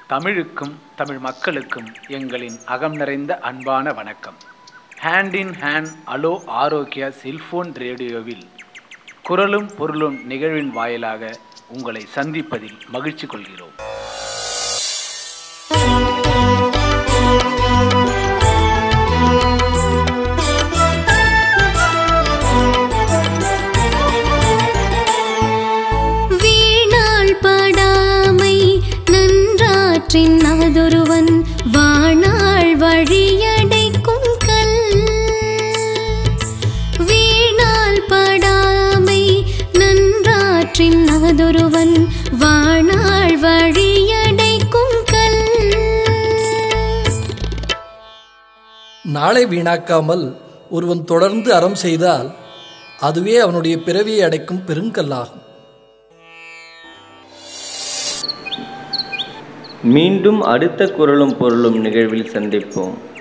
தமிழுக்கும் தமிழ் மக்களுக்கும் எங்களின் அகம் நிறைந்த அன்பான வணக்கம் hand in hand hello Arokya cellphone ரேடியோவில் குரலும் பொருளும் நிகழ்வின் வாயிலாக உங்களை சந்திப்பதில் மகிழ்ச்சி கொள்கிறோம் வீணாள் படாமை நன்றாற்றின் அதொருவன் வாணாள் வழியடைக்கும் கல் வீணாள் படாமை நன்றாற்றின் அதொருவன் வாணாள் வழியடைக்கும் கல் நாளை வீணாக்காமல் ஒருவன் தொடர்ந்து அறம் செய்தால் அதுவே அவனுடைய பிறவியை அடைக்கும் பெருங்கல்லாகும் மீண்டும் அடுத்த குரலும் பொருளும் நிகழ்வில் சந்திப்போம்